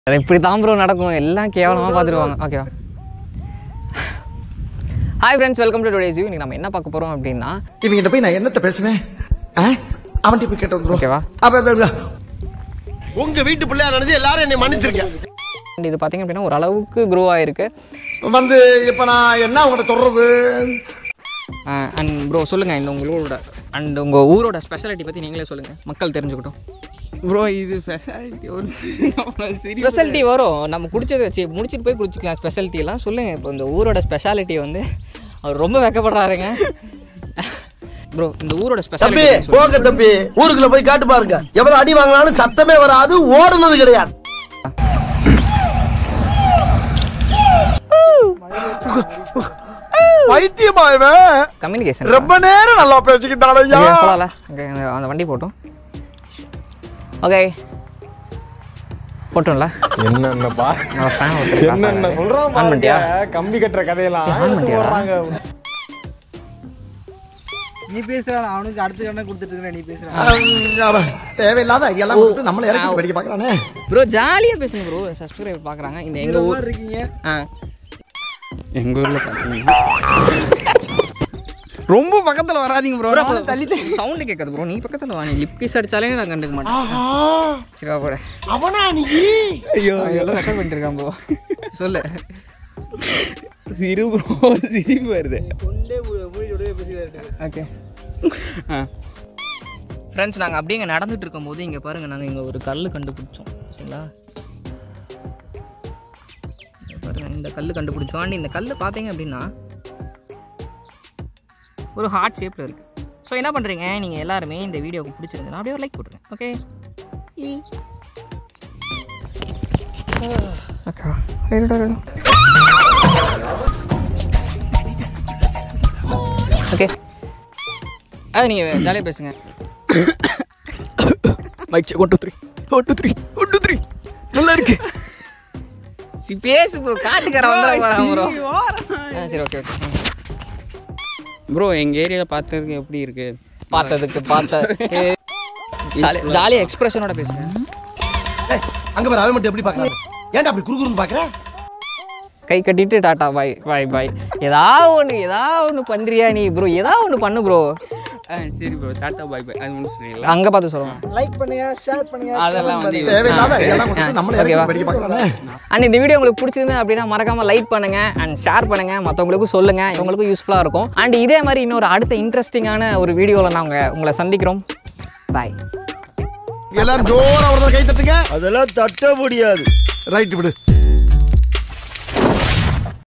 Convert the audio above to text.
அது இப்படி தான் ப்ரோ நடக்கும் எல்லாம் கேவலமாக பார்த்துருவாங்க ஓகேவா hi friends welcome to today's you இன்னைக்கு நம்ம என்ன பார்க்க போகிறோம் அப்படின்னா இவங்கிட்ட போய் நான் என்னத்த பேசுவேன் அவன்கிட்ட போய் கேட்டு வந்துருவோம் ஓகேவா அப்ப, அப்ப, அப்ப. உங்க வீட்டு பிள்ளையா நினைச்சு எல்லாரும் என்னை மன்னிச்சிருக்கேன் and இது பார்த்தீங்க அப்படின்னா ஒரு அளவுக்கு க்ரோ ஆயிருக்கு வந்து இப்ப நான் என்ன உங்கள்கிட்ட சொல்றது அண்ட் ப்ரோ சொல்லுங்கள் இந்த உங்களோட அண்ட் உங்கள் ஊரோட ஸ்பெஷாலிட்டி பற்றி நீங்களே சொல்லுங்கள் மக்கள் தெரிஞ்சுக்கிட்டோம் ப்ரோ இது ஸ்பெஷாலிட்டி ஒன்று ஸ்பெஷாலிட்டி வரும் நம்ம குடிச்சதை வச்சு முடிச்சிட்டு போய் குடிச்சிக்கலாம் ஸ்பெஷாலிட்டி எல்லாம் சொல்லுங்கள் இப்போ இந்த ஊரோட ஸ்பெஷாலிட்டி வந்து அவர் ரொம்ப வெக்கப்படுறாருங்க ப்ரோ இந்த ஊரோட தம்பி ஸ்பெஷாலிட்டி போங்க தம்பி ஊருக்குள்ள போய் காட்டு பாருங்க எவ்வளவு அடி வாங்கினாலும் சத்தமே வராது ஓடுனது கிடையாது பைத்தியமா இவன் கம்யூனிகேஷன் ரொம்ப நேரம் நல்லா பேசிக்கிட்டான் ஐயா போகலாம்ல அங்கே அந்த வண்டி போட்டோம் ஓகே போட்டோம்ல என்னென்னப்பா நான் ஃபேன் ஒருத்தர் என்னென்ன காசு சொல்றான் ஆன் பண்ணிட்டியா பாருங்க கம்பி கட்டுற கதையெல்லாம் ஆன் பண்ணிட்டியாடா? போடுறாங்க. நீ பேசுற அவனுக்கு அடுத்த கண்ணை கொடுத்துட்டு இருக்கிற நீ பேசுற தேவையில்லாத ஐடியெல்லாம் கொடுத்து நம்மளை இறக்கி படிக்க பார்க்கறானே ப்ரோ ஜாலியாக பேசுங்க ப்ரோ சப்ஸ்கிரைப் பார்க்குறாங்க இந்த எங்கள் ஊர் இருக்கீங்க ஆ எங்க ஊர்ல பாத்தீங்கன்னா ரொம்ப பக்கத்துல வராதீங்க ப்ரோ சவுண்டு கேட்காது ப்ரோ நீ பக்கத்தில் வா நீ லிப் கிஸ் அடிச்சாலே நான் கண்டுக்க மாட்டேன் சரி போட அவனா நீ ஐயோ எல்லாம் ரெக்கார்ட் பண்ணிட்டு இருக்கான் ப்ரோ சொல்லு சிறு ப்ரோ சிரிப்பு வருது ஓகே ஃப்ரெண்ட்ஸ் நாங்கள் அப்படியே இங்கே நடந்துட்டு இருக்கும்போது இங்கே பாருங்கள் நாங்கள் இங்கே ஒரு கல் கண்டுபிடிச்சோம் சரிங்களா இங்க பாருங்க இந்த கல் கண்டுபிடிச்சோம் அண்ட் இந்த கல் பார்த்தீங்க அப்படின்னா ஒரு ஹார்ட் ஷேப்பில் இருக்குது ஸோ என்ன பண்ணுறீங்க நீங்கள் எல்லாருமே இந்த வீடியோவுக்கு பிடிச்சிருந்தா அப்படியே ஒரு லைக் போட்டுருங்க ஓகே ஓகே அது நீங்கள் ஜாலியாக பேசுங்க mic check one two three one two three one two three நல்லா இருக்கு சி பேசு ப்ரோ காட்டுக்கார வந்துட போகிறான் ப்ரோ ஆ சரி ஓகே ஓகே ப்ரோ எங்க ஏரியால பார்த்ததுக்கு எப்படி இருக்கு பார்த்ததுக்கு பார்த்த ஜாலி ஜாலியாக எக்ஸ்பிரஷனோட பேசுங்க ஏய், அங்க பாரு அவன் மட்டும் எப்படி பார்க்கறான் ஏன்டா அப்படி குறுகுறுன்னு பார்க்கற கை கட்டிட்டு டாட்டா பாய் பாய் பாய் ஏதாவது ஒன்று ஏதாவது ஒன்று பண்ணுறியா நீ ப்ரோ ஏதாவது ஒன்று பண்ணு ப்ரோ ஆ சரி ப்ரோ டாட்டா பாய் பாய் அது மட்டும் சொல்லிடலாம் அங்கே பார்த்து சொல்லுவோம் லைக் பண்ணுங்க ஷேர் பண்ணுங்க அதெல்லாம் வந்து தேவையில்லாத ஐடியெல்லாம் கொடுத்து நம்மளை இறக்கி ஓகேவா? படிக்க பார்க்கறானே அண்ட் இந்த வீடியோ உங்களுக்கு பிடிச்சிருந்து அப்படின்னா மறக்காம லைக் பண்ணுங்க அண்ட் ஷேர் பண்ணுங்க மற்றவங்களுக்கும் சொல்லுங்க இவங்களுக்கும் யூஸ்ஃபுல்லாக இருக்கும் அண்ட் இதே மாதிரி இன்னொரு அடுத்த இன்ட்ரெஸ்டிங்கான ஒரு வீடியோவில் நாங்கள் உங்களை சந்திக்கிறோம் பாய் எல்லாரும் ஜோரா ஒரு கை தட்டுங்க அதெல்லாம் தட்ட முடியாது ரைட் விடு